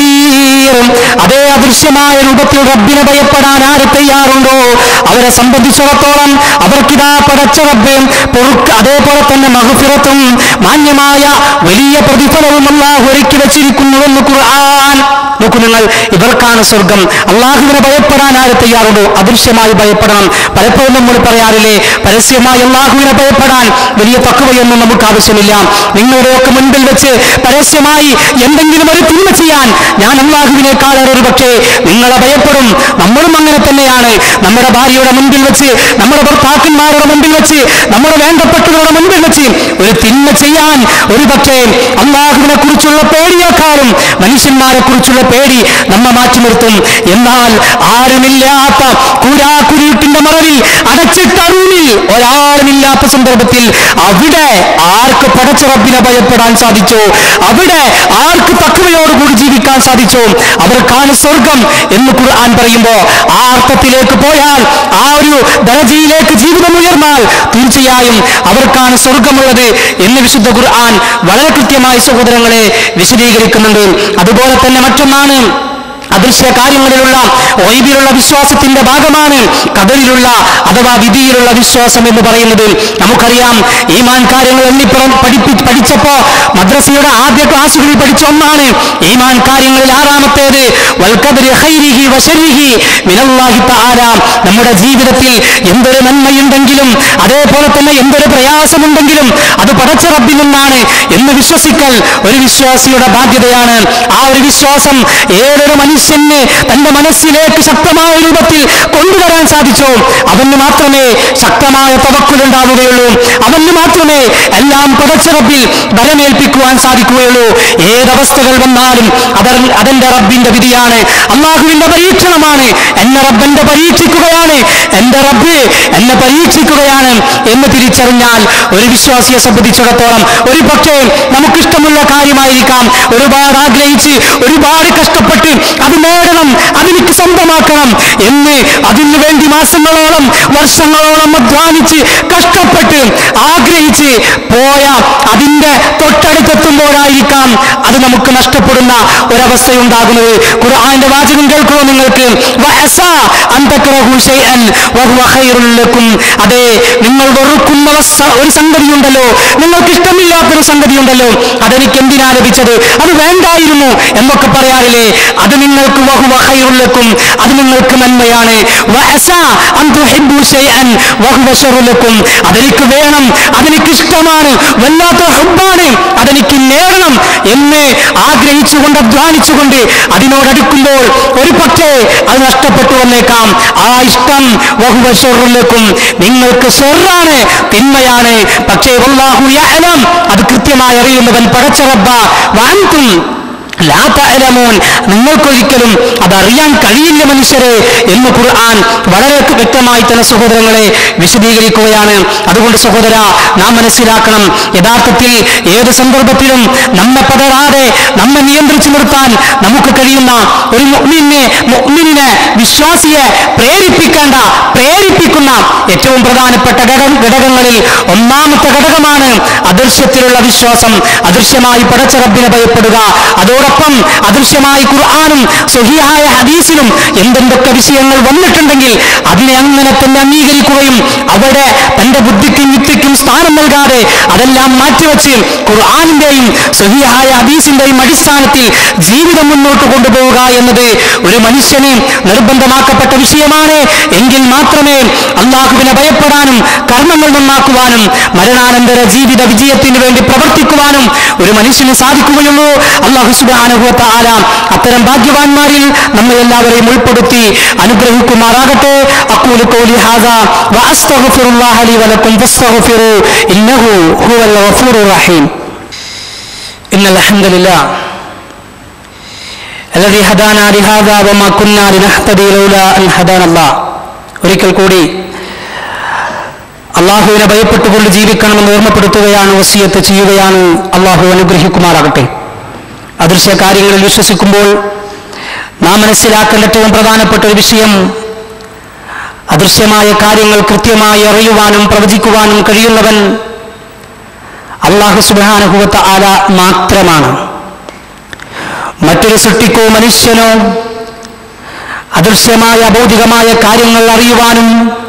കബീർ അതേ അദൃശ്യമായ രൂപത്തിൽ റബ്ബിനെ ഭയപ്പെടാൻ ആര് തയ്യാറുണ്ടോ അവരെ സംബന്ധിച്ചിടത്തോളം അവർക്കിതാ പടച്ച റബ്ബ് പൊറുക്ക് അതേപോലെ തന്നെ മഹഫിറത്തും മാന്യമായ വലിയ പ്രതിഫലവും അല്ലാഹു ഒരുക്കി വെച്ചിരിക്കുന്നുവെന്ന് ഖുർആൻ നോക്കൂ നിങ്ങൾ ഇവർക്കാണ് സ്വർഗം അള്ളാഹുവിനെ ഭയപ്പെടാൻ ആര് തയ്യാറുണ്ടോ അദൃശ്യമായി ഭയപ്പെടണം പലപ്പോഴും നമ്മൾ പറയാറില്ലേ പരസ്യമായി അള്ളാഹുവിനെ ഭയപ്പെടാൻ വലിയ തക്കവയൊന്നും നമുക്ക് ആവശ്യമില്ല നിങ്ങളുടെയൊക്കെ മുൻപിൽ വെച്ച് പരസ്യമായി എന്തെങ്കിലും ഒരു തിന്മ ചെയ്യാൻ ഞാൻ അള്ളാഹുവിനേക്കാളേറെ ഒരു പക്ഷേ നിങ്ങളെ ഭയപ്പെടും നമ്മളും അങ്ങനെ തന്നെയാണ് നമ്മുടെ ഭാര്യയുടെ മുൻപിൽ വെച്ച് നമ്മുടെ ഭർത്താക്കന്മാരുടെ മുൻപിൽ വെച്ച് നമ്മുടെ വേണ്ടപ്പെട്ടവരുടെ മുൻപിൽ വെച്ച് ഒരു തിന്മ ചെയ്യാൻ ഒരു പക്ഷേ അള്ളാഹുവിനെ കുറിച്ചുള്ള പേടിയേക്കാളും മനുഷ്യന്മാരെ കുറിച്ചുള്ള പേടി നമ്മെ മാറ്റി നിർത്തും എന്നാൽ ആരുമില്ലാത്ത കുരാക്കുരുട്ടിന്റെ മറവിൽ അടച്ചിട്ട റൂമിൽ ഒരാളുമില്ലാത്ത സന്ദർഭത്തിൽ അവിടെ ആർക്ക് പടച്ച റബ്ബിനെ ഭയപ്പെടാൻ സാധിച്ചോ അവിടെ ആർക്ക് തക്കവയോടുകൂടി ജീവിക്കാൻ സാധിച്ചോ അവർക്കാണ് സ്വർഗം എന്ന് ഖുർആൻ പറയുമ്പോ ആ അർത്ഥത്തിലേക്ക് പോയാൽ ആ ഒരു ദരജയിലേക്ക് ജീവിതം ഉയർന്നാൽ തീർച്ചയായും അവർക്കാണ് സ്വർഗമുള്ളത് എന്ന് വിശുദ്ധ ഖുർആൻ വളരെ കൃത്യമായി സഹോദരങ്ങളെ വിശദീകരിക്കുന്നുണ്ട് അതുപോലെ തന്നെ മറ്റൊന്നാണ് അദൃശ്യ കാര്യങ്ങളിലുള്ള ഒയ്ബിലുള്ള വിശ്വാസത്തിന്റെ ഭാഗമാണ് കടലിലുള്ള അഥവാ വിധിയിലുള്ള വിശ്വാസം എന്ന് പറയുന്നത് നമുക്കറിയാം ഈമാൻ കാര്യങ്ങൾ എണ്ണിപ്പുറം പഠിപ്പി പഠിച്ചപ്പോ മദ്രസയുടെ ആദ്യ ക്ലാസ്സുകളിൽ പഠിച്ച ഒന്നാണ് ഈമാൻ കാര്യങ്ങളിൽ ആറാമത്തേത് വൽക്കദരി ഖൈരിഹി വശരിഹി മിനല്ലാഹി തആല നമ്മുടെ ജീവിതത്തിൽ എന്തൊരു നന്മയുണ്ടെങ്കിലും അതേപോലെ തന്നെ എന്തൊരു പ്രയാസമുണ്ടെങ്കിലും അത് പടച്ച റബ്ബിൽ നിന്നാണ് എന്ന് വിശ്വസിക്കൽ ഒരു വിശ്വാസിയുടെ ബാധ്യതയാണ് ആ ഒരു വിശ്വാസം ഏതൊരു മനുഷ്യന് തന്റെ മനസ്സിലേക്ക് ശക്തമായ രൂപത്തിൽ കൊണ്ടുവരാൻ സാധിച്ചോ അവന് മാത്രമേ ശക്തമായ തവക്കുലുണ്ടാവുകയുള്ളൂ അവന് മാത്രമേ എല്ലാം പടച്ച റബ്ബിൽ ബലമേൽപ്പിക്കുവാൻ സാധിക്കുകയുള്ളൂ ഏതവസ്ഥകൾ വന്നാലും അതർ അതെന്റെ റബ്ബിന്റെ വിധിയാണ് അള്ളാഹുവിന്റെ പരീക്ഷണമാണ് എന്നെ റബ്ബന്റെ പരീക്ഷിക്കുകയാണ് എന്റെ റബ്ബ് എന്നെ പരീക്ഷിക്കുകയാണ് എന്ന് തിരിച്ചറിഞ്ഞാൽ ഒരു വിശ്വാസിയെ സംബന്ധിച്ചിടത്തോളം ഒരു പക്ഷേ നമുക്കിഷ്ടമുള്ള കാര്യമായിരിക്കാം ഒരുപാട് ആഗ്രഹിച്ച് ഒരുപാട് കഷ്ടപ്പെട്ട് അത് നേടണം അതെനിക്ക് സ്വന്തമാക്കണം എന്ന് അതിനു വേണ്ടി മാസങ്ങളോളം വർഷങ്ങളോളം അധ്വാനിച്ച് കഷ്ടപ്പെട്ട് ആഗ്രഹിച്ച് പോയ അതിന്റെ തൊട്ടടുത്തെത്തുമ്പോഴായിരിക്കാം അത് നമുക്ക് നഷ്ടപ്പെടുന്ന ഒരവസ്ഥയുണ്ടാകുന്നത് ഖുർആന്റെ വാചകം കേൾക്കുമോ നിങ്ങൾക്ക് വഅസ അൻ തക്റഹു ശൈഅൻ വഹുവ ഖൈറുൽ ലക്കും അതെ നിങ്ങൾ വെറുക്കുന്ന വസ്ത- ഒരു സംഗതിയുണ്ടല്ലോ നിങ്ങൾക്ക് ഇഷ്ടമില്ലാത്തൊരു സംഗതിയുണ്ടല്ലോ അതെനിക്ക് എന്തിനാ ലഭിച്ചത് അത് വേണ്ടായിരുന്നു എന്നൊക്കെ പറയാറില്ലേ അത് നിങ്ങൾക്ക് വഹുവ ഖൈറുൽ ലക്കും അത് നിങ്ങൾക്ക് നന്മയാണ് വഅസ അൻ തുഹിബ്ബു ശൈഅൻ വഹുവ ശർറുൽ ലക്കും അതെനിക്ക് വേണം അതെനിക്ക് ഇഷ്ടമാണ് വല്ലാത്ത ഹുബ്ബാണ് അതെനിക്ക് നേടണം എന്ന് ആഗ്രഹിച്ചുകൊണ്ട് അധ്വാനിച്ചുകൊണ്ട് അതിനോടടുക്കുമ്പോൾ ഒരു പക്ഷേ അത് നഷ്ടപ്പെട്ടു വന്നേക്കാം ആ ഇഷ്ടം വഹുവശറുലക്കും നിങ്ങൾക്ക് ഷെറാണ് തിന്മയാണ് പക്ഷേ വല്ലാഹു യഅലം അത് കൃത്യമായി അറിയുന്നവൻ പടച്ച റബ്ബ വാൻതും ലാ തഅലമൂൻ നിങ്ങൾക്കൊരിക്കലും അതറിയാൻ കഴിയില്ല മനുഷ്യരെ എന്ന് ഖുർആൻ വളരെ വ്യക്തമായി തന്നെ സഹോദരങ്ങളെ വിശദീകരിക്കുകയാണ് അതുകൊണ്ട് സഹോദര നാം മനസ്സിലാക്കണം യഥാർത്ഥത്തിൽ ഏത് സന്ദർഭത്തിലും നമ്മെ പതറാതെ നമ്മെ നിയന്ത്രിച്ചു നിർത്താൻ നമുക്ക് കഴിയുന്ന ഒരു മുഅ്മിനെ മുഅ്മിനിനെ വിശ്വാസിയെ പ്രേരിപ്പിക്കേണ്ട പ്രേരിപ്പിക്കുന്ന ഏറ്റവും പ്രധാനപ്പെട്ട ഘടക ഘടകങ്ങളിൽ ഒന്നാമത്തെ ഘടകമാണ് അദൃശ്യത്തിലുള്ള വിശ്വാസം അദൃശ്യമായി പടച്ച റബ്ബിനെ ഭയപ്പെടുക അതോടൊപ്പം അദൃശ്യമായി ഖുർആാനും സ്വഹിയായ ഹദീസിലും എന്തെന്തൊക്കെ വിഷയങ്ങൾ വന്നിട്ടുണ്ടെങ്കിൽ അതിനെ അങ്ങനെ തന്നെ അംഗീകരിക്കുകയും അവിടെ തന്റെ ബുദ്ധിക്കും യുക്തിക്കും സ്ഥാനം നൽകാതെ അതെല്ലാം മാറ്റിവെച്ച് ഖുർആാനിന്റെയും സ്വഹിയായ ഹദീസിന്റെയും അടിസ്ഥാനത്തിൽ ജീവിതം മുന്നോട്ട് കൊണ്ടുപോവുക എന്നത് ഒരു മനുഷ്യന് നിർബന്ധമാക്കപ്പെട്ട വിഷയമാണ് എങ്കിൽ മാത്രമേ അള്ളാഹുവിനെ ഭയപ്പെടാനും കർമ്മങ്ങൾ നന്നാക്കുവാനും മരണാനന്തര ജീവിത വിജയത്തിന് വേണ്ടി പ്രവർത്തിക്കുവാനും ഒരു മനുഷ്യന് സാധിക്കുകയുള്ളൂ അള്ളാഹു സുബാനുഭവത്ത ആല അത്തരം ഭാഗ്യവാന്മാരിൽ നമ്മെ എല്ലാവരെയും ഉൾപ്പെടുത്തി അനുഗ്രഹിക്കുമാറാകട്ടെ അക്കൂലു കൗലി ഹാദ വഅസ്തഗ്ഫിറുല്ലാഹ ലി വലക്കും ഫസ്തഗ്ഫിറു ഇന്നഹു ഹുവൽ ഗഫൂറുർ റഹീം ഇന്നൽ ഹംദലില്ലാഹ് الذي هدانا لهذا وما كنا لنهتدي لولا أن هدانا الله ഒരിക്കൽ കൂടി അള്ളാഹുവിനെ ഭയപ്പെട്ടുകൊണ്ട് ജീവിക്കണമെന്ന് ഓർമ്മപ്പെടുത്തുകയാണ് വസിയത്ത് ചെയ്യുകയാണ് അള്ളാഹു അനുഗ്രഹിക്കുമാറാകട്ടെ അദൃശ്യ കാര്യങ്ങളിൽ വിശ്വസിക്കുമ്പോൾ നാം മനസ്സിലാക്കേണ്ട ഏറ്റവും പ്രധാനപ്പെട്ട ഒരു വിഷയം അദൃശ്യമായ കാര്യങ്ങൾ കൃത്യമായി അറിയുവാനും പ്രവചിക്കുവാനും കഴിയുന്നവൻ അള്ളാഹു സുബാനുഭവത്ത ആല മാത്രമാണ് മറ്റൊരു സൃഷ്ടിക്കോ മനുഷ്യനോ അദൃശ്യമായ അബൗദികമായ കാര്യങ്ങൾ അറിയുവാനും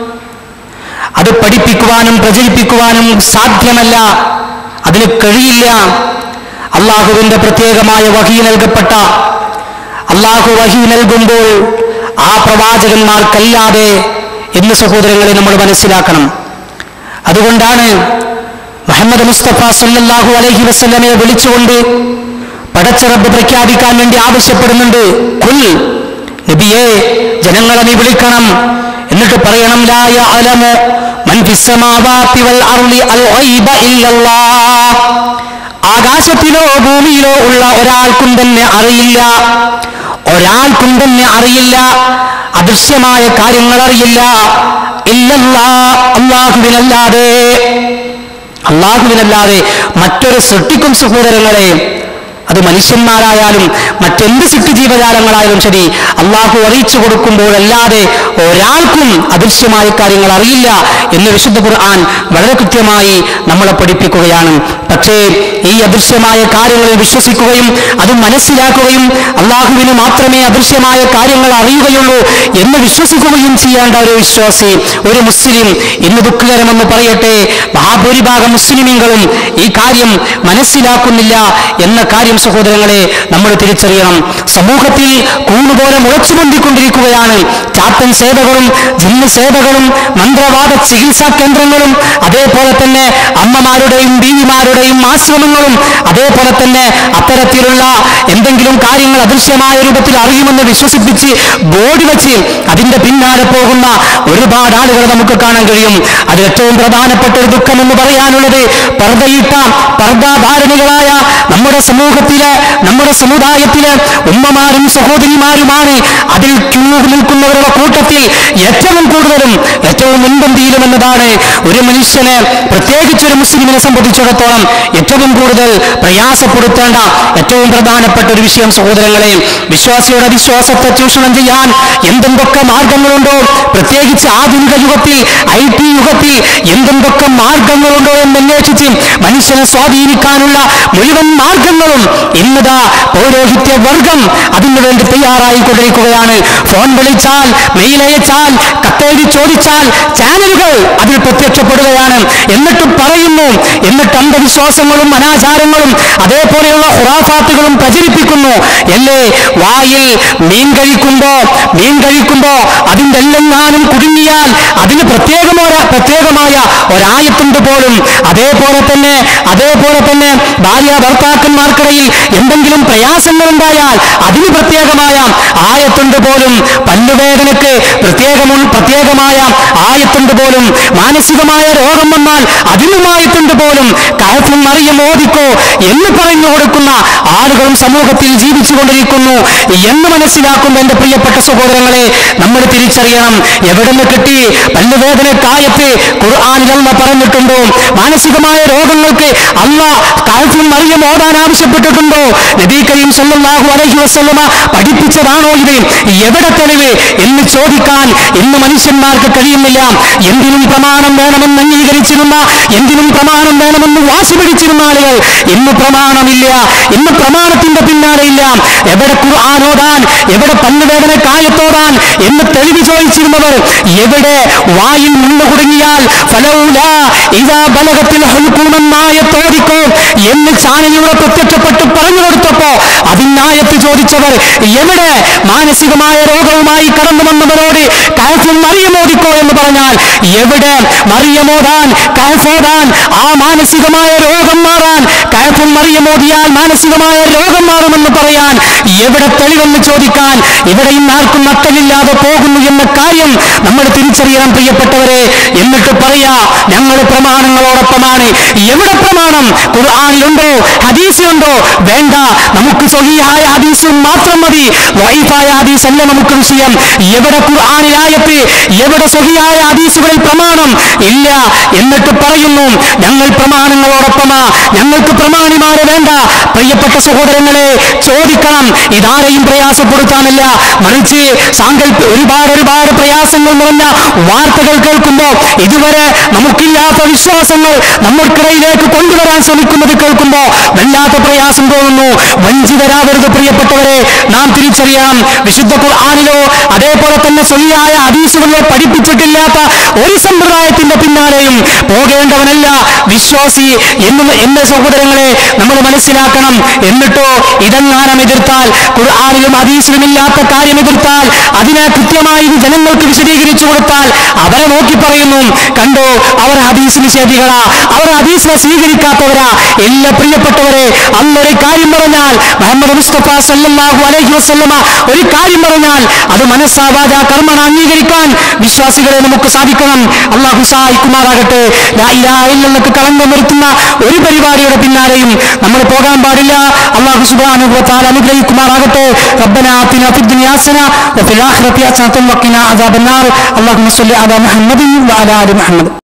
അത് പഠിപ്പിക്കുവാനും പ്രചരിപ്പിക്കുവാനും സാധ്യമല്ല അതിന് കഴിയില്ല അള്ളാഹുവിന്റെ പ്രത്യേകമായ വഹി നൽകപ്പെട്ട അള്ളാഹു വഹി നൽകുമ്പോൾ ആ പ്രവാചകന്മാർക്കല്ലാതെ എന്ന് സഹോദരങ്ങളെ നമ്മൾ മനസ്സിലാക്കണം അതുകൊണ്ടാണ് മുഹമ്മദ് മുസ്തഫ സല്ലല്ലാഹു അലൈഹി വസല്ലമയെ വിളിച്ചുകൊണ്ട് പടച്ച റബ്ബ് പ്രഖ്യാപിക്കാൻ വേണ്ടി ആവശ്യപ്പെടുന്നുണ്ട് കുൽ നബിയെ ജനങ്ങളെ നീ വിളിക്കണം എന്നിട്ട് പറയണം ലാ യഅലമു മൻ ഫിസ് സമാവാതി വൽ അർളി അൽ ഗൈബ ഇല്ലല്ലാഹ് ആകാശത്തിലോ ഭൂമിയിലോ ഉള്ള ഒരാൾക്കും തന്നെ അറിയില്ല ഒരാൾക്കും തന്നെ അറിയില്ല അദൃശ്യമായ കാര്യങ്ങൾ അറിയില്ല ഇല്ലല്ലാ അള്ളാഹുവിനല്ലാതെ അള്ളാഹുവിനല്ലാതെ മറ്റൊരു സൃഷ്ടിക്കും സഹോദരങ്ങളെ അത് മനുഷ്യന്മാരായാലും മറ്റെന്ത് സൃഷ്ടി ജീവജാലങ്ങളായാലും ശരി അള്ളാഹു അറിയിച്ചു കൊടുക്കുമ്പോഴല്ലാതെ ഒരാൾക്കും അദൃശ്യമായ കാര്യങ്ങൾ അറിയില്ല എന്ന് വിശുദ്ധ ഖുർആൻ വളരെ കൃത്യമായി നമ്മളെ പഠിപ്പിക്കുകയാണ് പക്ഷേ ഈ അദൃശ്യമായ കാര്യങ്ങളിൽ വിശ്വസിക്കുകയും അത് മനസ്സിലാക്കുകയും അള്ളാഹുവിന് മാത്രമേ അദൃശ്യമായ കാര്യങ്ങൾ അറിയുകയുള്ളൂ എന്ന് വിശ്വസിക്കുകയും ചെയ്യേണ്ട ഒരു വിശ്വാസി ഒരു മുസ്ലിം ഇന്ന് ദുഃഖകരമെന്ന് പറയട്ടെ മഹാഭൂരിഭാഗം മുസ്ലിമീങ്ങളും ഈ കാര്യം മനസ്സിലാക്കുന്നില്ല എന്ന കാര്യം സഹോദരങ്ങളെ നമ്മൾ തിരിച്ചറിയണം സമൂഹത്തിൽ കൂണുപോലെ മുളച്ചുകൊണ്ടിരിക്കൊണ്ടിരിക്കുകയാണ് ചാത്തൻ സേവകളും ജിന്ന് സേവകളും മന്ത്രവാദ ചികിത്സാ കേന്ദ്രങ്ങളും അതേപോലെ തന്നെ അമ്മമാരുടെയും ബീവിമാരുടെയും ആശ്രമങ്ങളും അതേപോലെ തന്നെ അത്തരത്തിലുള്ള എന്തെങ്കിലും കാര്യങ്ങൾ അദൃശ്യമായ രൂപത്തിൽ അറിയുമെന്ന് വിശ്വസിപ്പിച്ച് ബോർഡ് വെച്ച് അതിന്റെ പിന്നാലെ പോകുന്ന ഒരുപാട് ആളുകൾ നമുക്ക് കാണാൻ കഴിയും അതിൽ ഏറ്റവും പ്രധാനപ്പെട്ട ഒരു ദുഃഖം എന്ന് പറയാനുള്ളത് പർദ്ദയിട്ട പർദ്ദാധാരണികളായ നമ്മുടെ സമൂഹത്തിൽ സമൂഹത്തിലെ നമ്മുടെ സമുദായത്തിലെ ഉമ്മമാരും സഹോദരിമാരുമാണ് അതിൽ ക്യൂ നിൽക്കുന്നവരുടെ കൂട്ടത്തിൽ ഏറ്റവും കൂടുതലും ഏറ്റവും മുൻപന്തിയിലും എന്നതാണ് ഒരു മനുഷ്യനെ പ്രത്യേകിച്ച് ഒരു മുസ്ലിമിനെ സംബന്ധിച്ചിടത്തോളം ഏറ്റവും കൂടുതൽ പ്രയാസപ്പെടുത്തേണ്ട ഏറ്റവും പ്രധാനപ്പെട്ട ഒരു വിഷയം സഹോദരങ്ങളെ വിശ്വാസിയുടെ വിശ്വാസത്തെ ചൂഷണം ചെയ്യാൻ എന്തെന്തൊക്കെ മാർഗങ്ങളുണ്ടോ പ്രത്യേകിച്ച് ആധുനിക യുഗത്തിൽ ഐ ടി യുഗത്തിൽ എന്തെന്തൊക്കെ മാർഗങ്ങളുണ്ടോ എന്ന് അന്വേഷിച്ച് മനുഷ്യനെ സ്വാധീനിക്കാനുള്ള മുഴുവൻ മാർഗങ്ങളും ഇന്നതാ പൗരോഹിത്യ വർഗം അതിനു വേണ്ടി തയ്യാറായിക്കൊണ്ടിരിക്കുകയാണ് ഫോൺ വിളിച്ചാൽ മെയിൽ അയച്ചാൽ കത്തെഴുതി ചോദിച്ചാൽ ചാനലുകൾ അതിൽ പ്രത്യക്ഷപ്പെടുകയാണ് എന്നിട്ട് പറയുന്നു എന്നിട്ട് അന്ധവിശ്വാസങ്ങളും അനാചാരങ്ങളും അതേപോലെയുള്ള ഹുറാഫാത്തുകളും പ്രചരിപ്പിക്കുന്നു അല്ലേ വായിൽ മീൻ കഴിക്കുമ്പോ മീൻ കഴിക്കുമ്പോ അതിന്റെ എല്ലെങ്ങാനും കുടുങ്ങിയാൽ അതിന് പ്രത്യേകമായ പ്രത്യേകമായ ഒരായത്തുണ്ട് പോലും അതേപോലെ തന്നെ അതേപോലെ തന്നെ ഭാര്യ ഭർത്താക്കന്മാർക്കിടയിൽ എന്തെങ്കിലും പ്രയാസങ്ങൾ ഉണ്ടായാൽ അതിന് പ്രത്യേകമായ ആയത്തുണ്ട് പോലും പല്ലുവേദനക്ക് പ്രത്യേകമു പ്രത്യേകമായ ആയത്തുണ്ട് പോലും മാനസികമായ രോഗം വന്നാൽ അതിനുമായിട്ടുണ്ട് പോലും കഴഫും മറിയം ഓദിക്കോ എന്ന് പറഞ്ഞു കൊടുക്കുന്ന ആളുകളും സമൂഹത്തിൽ ജീവിച്ചു കൊണ്ടിരിക്കുന്നു എന്ന് മനസ്സിലാക്കുന്ന എന്റെ പ്രിയപ്പെട്ട സഹോദരങ്ങളെ നമ്മൾ തിരിച്ചറിയണം എവിടെ നിന്ന് കിട്ടി പല്ലുവേദനക്കായത്ത് ഖുർആാനിലല്ല പറഞ്ഞിട്ടുണ്ടോ മാനസികമായ രോഗങ്ങൾക്ക് അല്ല കാൽഫും മറിയം ഓടാൻ ആവശ്യപ്പെട്ടിട്ടുണ്ടോ നബി കരീം സല്ലല്ലാഹു അലൈഹി വസല്ലമ പഠിപ്പിച്ചതാണോ ഇത് എവിടെ തെളിവ് എന്ന് ചോദിക്കാൻ ഇന്ന് മനുഷ്യന്മാർക്ക് കഴിയുന്നില്ല എന്തിനും പ്രമാണം വേണമെന്ന് അംഗീകരിച്ചിരുന്ന എന്തിനും പ്രമാണം വേണമെന്ന് വാശി പിടിച്ചിരുന്ന ആളുകൾ ഇന്ന് പ്രമാണമില്ല ഇന്ന് പ്രമാണത്തിന്റെ പിന്നാലെയില്ല എവിടെ ഖുർആാനോടാൻ എവിടെ പല്ലുവേദന കായത്തോടാൻ എന്ന് തെളിവ് ചോദിച്ചിരുന്നവർ എവിടെ വായിൽ മുള്ളു കുടുങ്ങിയാൽ ഫലൗലാ ഇതാ ബലകത്തിൽ ഹൽക്കുമെന്നായ തോതിക്കോ എന്ന് ചാനലിലൂടെ പ്രത്യക്ഷപ്പെട്ട് പറഞ്ഞു കൊടുത്തപ്പോ അതിനായത്ത് ചോദിച്ചവർ എവിടെ മാനസികമായ രോഗവുമായി കടന്നു വന്നവരോട് കഴഫും മറിയമോദിക്കോ എന്ന് പറഞ്ഞാൽ എവിടെ മറിയമോടാൻ കഴഫോടാൻ ആ മാനസികമായ രോഗം മാറാൻ കഴഫും മറിയമോദിയാൽ മാനസികമായ രോഗം മാറുമെന്ന് പറയാൻ എവിടെ തെളിവെന്ന് ചോദിക്കാൻ ഇവിടെ ഇന്ന് ആർക്കും നട്ടലില്ലാതെ പോകുന്നു എന്ന കാര്യം നമ്മൾ തിരിച്ചറിയണം പ്രിയപ്പെട്ടവരെ എന്നിട്ട് പറയാ ഞങ്ങൾ പ്രമാണങ്ങളോടൊപ്പമാണ് എവിടെ പ്രമാണം ഖുർആാനിലുണ്ടോ ഹദീസിലുണ്ടോ വേണ്ട നമുക്ക് സ്വഹീഹായ ഹദീസ് മാത്രം മതി വൈഫായ ഹദീസ് അല്ല നമുക്ക് വിഷയം എവിടെ ഖുർആാനിലായത്ത് എവിടെ സ്വഹിയായ ഹദീസുകളിൽ പ്രമാണം ഇല്ല എന്നിട്ട് പറയുന്നു ഞങ്ങൾ പ്രമാണങ്ങളോടൊപ്പമാ ഞങ്ങൾക്ക് പ്രമാണിമാരെ വേണ്ട പ്രിയപ്പെട്ട സഹോദരങ്ങളെ ചോദിക്കണം ഇതാരെയും പ്രയാസപ്പെടുത്താനല്ല മറിച്ച് സാങ്കല്പ ഒരുപാട് ഒരുപാട് പ്രയാസങ്ങൾ നിറഞ്ഞ വാർത്തകൾ കേൾക്കുമ്പോ ഇതുവരെ നമുക്കില്ലാത്ത വിശ്വാസങ്ങൾ നമ്മൾക്കിടയിലേക്ക് കൊണ്ടുവരാൻ ശ്രമിക്കുന്നത് കേൾക്കുമ്പോ വല്ലാത്ത പ്രയാസം തോന്നുന്നു വഞ്ചിതരാവരുത് പ്രിയപ്പെട്ടവരെ നാം തിരിച്ചറിയണം വിശുദ്ധ ഖുർആാനിലോ അതേപോലെ തന്നെ സ്വലിയായ ഹദീസുകളിലോ പഠിപ്പിച്ചിട്ടില്ലാത്ത ഒരു സമ്പ്രദായത്തിന്റെ പിന്നാലെയും പോകേണ്ടവനല്ല വിശ്വാസി എന്ന് എന്റെ സഹോദരങ്ങളെ നമ്മൾ മനസ്സിലാക്കണം എന്നിട്ടോ ഇതെങ്ങാനം എതിർത്താൽ ഖുർആാനിലും ഹദീസിലും ഇല്ലാത്ത കാര്യം എതിർത്താൽ അതിനെ കൃത്യമായി ഇത് ജനങ്ങൾക്ക് വിശദീകരിച്ചു കൊടുത്താൽ അവരെ നോക്കി പറയുന്നു കണ്ടോ അവർ ഹദീസ് നിഷേധികളാ അവർ ഹദീസിനെ സ്വീകരിക്കാത്തവരാ എല്ലാ പ്രിയപ്പെട്ടവരെ അന്നൊരു കാര്യം പറഞ്ഞാൽ മുഹമ്മദ് മുസ്തഫ സല്ലല്ലാഹു അലൈഹി വസല്ലമ ഒരു കാര്യം പറഞ്ഞാൽ അത് മനസ്സാവാതെ ആ കർമ്മണ അംഗീകരിക്കാൻ വിശ്വാസികളെ നമുക്ക് സാധിക്കണം അള്ളാഹു സഹായിക്കുമാറാകട്ടെ ലാ ഇലാഹ ഇല്ലല്ലക്ക് കളങ്കം വരുത്തുന്ന ഒരു പരിപാടിയുടെ പിന്നാലെയും നമ്മൾ പോകാൻ പാടില്ല അള്ളാഹു സുബ്ഹാനഹു വ തആല അനുഗ്രഹിക്കുമാറാകട്ടെ ربنا آتنا في الدنيا حسنة وفي الآخرة حسنة وقنا عذاب النار اللهم صل على محمد وعلى آل محمد